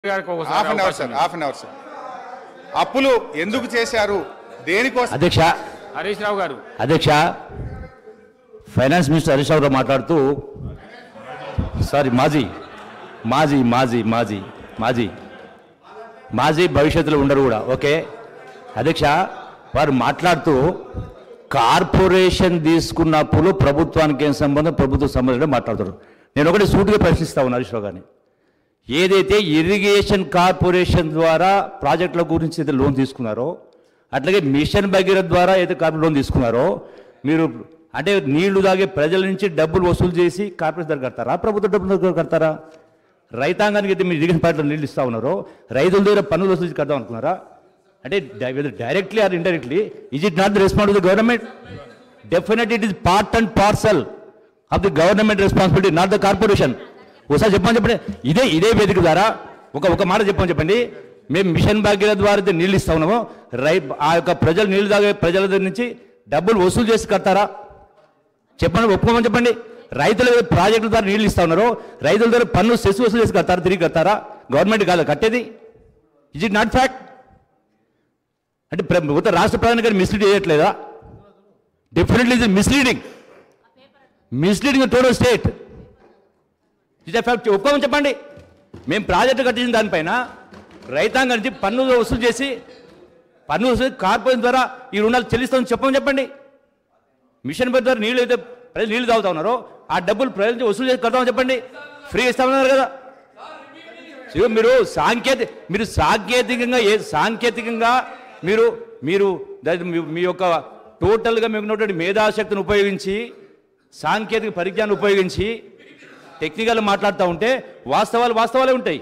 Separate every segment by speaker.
Speaker 1: గారికి ఒకసారి
Speaker 2: half an hour
Speaker 1: అవకాశం
Speaker 2: సార్
Speaker 1: ఇవ్వండి.
Speaker 2: హాఫ్ అన్ అవర్ సార్ అప్పులు ఎందుకు చేశారు దేనికోసం
Speaker 3: అధ్యక్ష
Speaker 1: హరీష్ రావు గారు
Speaker 3: అధ్యక్ష ఫైనాన్స్ మినిస్టర్ హరీష్ రావు గారు మాట్లాడుతూ సారీ మాజీ మాజీ మాజీ మాజీ మాజీ మాజీ భవిష్యత్తులో ఉండరు కూడా ఓకే అధ్యక్ష వారు మాట్లాడుతూ కార్పొరేషన్ తీసుకున్న అప్పులు ప్రభుత్వానికి ఏం సంబంధం ప్రభుత్వ సంబంధం మాట్లాడుతారు నేను ఒకటి సూటిగా ప్రశ్నిస్తా ఉన్నాను హరీష్ రావు గారిని ఏదైతే ఇరిగేషన్ కార్పొరేషన్ ద్వారా ప్రాజెక్టుల గురించి అయితే లోన్ తీసుకున్నారో అట్లాగే మిషన్ భగీరథ ద్వారా అయితే కార్పొరేట్ లోన్ తీసుకున్నారో మీరు అంటే నీళ్లు తాగే ప్రజల నుంచి డబ్బులు వసూలు చేసి కార్పొరేషన్ దగ్గర కడతారా ప్రభుత్వ డబ్బుల దగ్గర కడతారా రైతాంగానికి అయితే మీరు ఇరిగేషన్ పార్టీలో నీళ్ళు ఇస్తా ఉన్నారో రైతుల దగ్గర పన్నులు వసూలు చేసి కడదాం అనుకున్నారా అంటే directly or indirectly is it not the response the government definite it is part and parcel of the government responsibility not the corporation ఒకసారి చెప్పమని చెప్పండి ఇదే ఇదే వేదిక ద్వారా ఒక ఒక మాట చెప్పమని చెప్పండి మేము మిషన్ భాగ్యత ద్వారా అయితే నీళ్ళు ఇస్తా ఉన్నాము రై ఆ యొక్క ప్రజలు నీళ్లు తాగే ప్రజల దగ్గర నుంచి డబ్బులు వసూలు చేసి కడతారా చెప్పండి ఒప్పుకోమని చెప్పండి రైతుల దగ్గర ప్రాజెక్టుల ద్వారా నీళ్ళు ఇస్తా ఉన్నారు రైతుల దగ్గర పన్ను సెస్ వసూలు చేసి కడతారా తిరిగి కడతారా గవర్నమెంట్ కాదు కట్టేది ఇజ్ ఇట్ నాట్ ఫ్యాక్ట్ అంటే ప్ర- మొత్తం రాష్ట్ర ప్రధాని గారు మిస్లీడ్ చేయట్లేదా డెఫినెట్లీ ఇది మిస్లీడింగ్ మిస్లీడింగ్ టోటల్ స్టేట్ ఇది ఫ్యాక్ట్ ఒప్పుకోమని చెప్పండి మేము ప్రాజెక్టు కట్టించిన దానిపైన రైతాంగం నుంచి పన్నులు వసూలు చేసి పన్ను వసూలు కార్పొరేషన్ ద్వారా ఈ రుణాలు చెల్లిస్తామని చెప్పమని చెప్పండి మిషన్ పేరు ద్వారా నీళ్ళు అయితే ప్రజలు నీళ్ళు తాగుతా ఉన్నారో ఆ డబ్బులు ప్రజల నుంచి వసూలు చేసి కడతామని చెప్పండి ఫ్రీ ఇస్తామన్నారు కదా ఇదిగో మీరు సాంకేతిక మీరు సాంకేతికంగా ఏ సాంకేతికంగా మీరు మీరు దాని మీ- మీ యొక్క టోటల్గా మీకు ఉన్నటువంటి మేధాశక్తిని ఉపయోగించి సాంకేతిక పరిజ్ఞానం ఉపయోగించి టెక్నికల్ మాట్లాడుతూ ఉంటే వాస్తవాలు వాస్తవాలే ఉంటాయి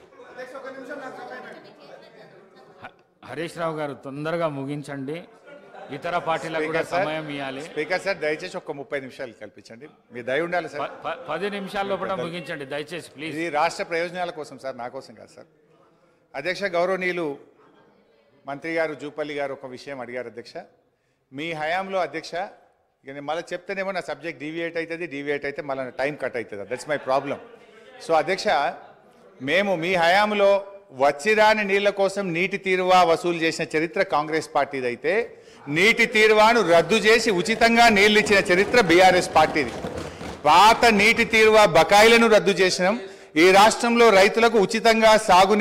Speaker 1: హరీష్ రావు గారు తొందరగా ముగించండి ఇతర పార్టీలకు కూడా
Speaker 2: స్పీకర్ సార్
Speaker 1: సమయం ఇవ్వాలి
Speaker 2: స్పీకర్ సార్ దయచేసి ఒక ముప్పై నిమిషాలు కల్పించండి మీ దయ ఉండాలి సార్
Speaker 1: ప- ప- పది నిమిషాల లోపల ముగించండి దయచేసి ప్లీజ్
Speaker 2: ఇది రాష్ట్ర ప్రయోజనాల కోసం సార్ నా కోసం కాదు సార్ అధ్యక్ష గౌరవనీయులు మంత్రి గారు జూపల్లి గారు ఒక విషయం అడిగారు అధ్యక్ష మీ హయాంలో అధ్యక్ష ఇక నేను మళ్ళీ చెప్తేనేమో నా సబ్జెక్ట్ డీవియేట్ అవుతుంది డీవియేట్ అయితే మళ్ళీ టైం కట్ అవుతుంది దట్స్ మై ప్రాబ్లం సో అధ్యక్ష మేము మీ హయాంలో వచ్చిరాని నీళ్ల కోసం నీటి తీరువా వసూలు చేసిన చరిత్ర కాంగ్రెస్ పార్టీది అయితే నీటి తీరువాను రద్దు చేసి ఉచితంగా నీళ్లు ఇచ్చిన చరిత్ర బీఆర్ఎస్ పార్టీది పాత నీటి తీరువా బకాయిలను రద్దు చేసినాం ఈ రాష్ట్రంలో రైతులకు ఉచితంగా సాగునీరు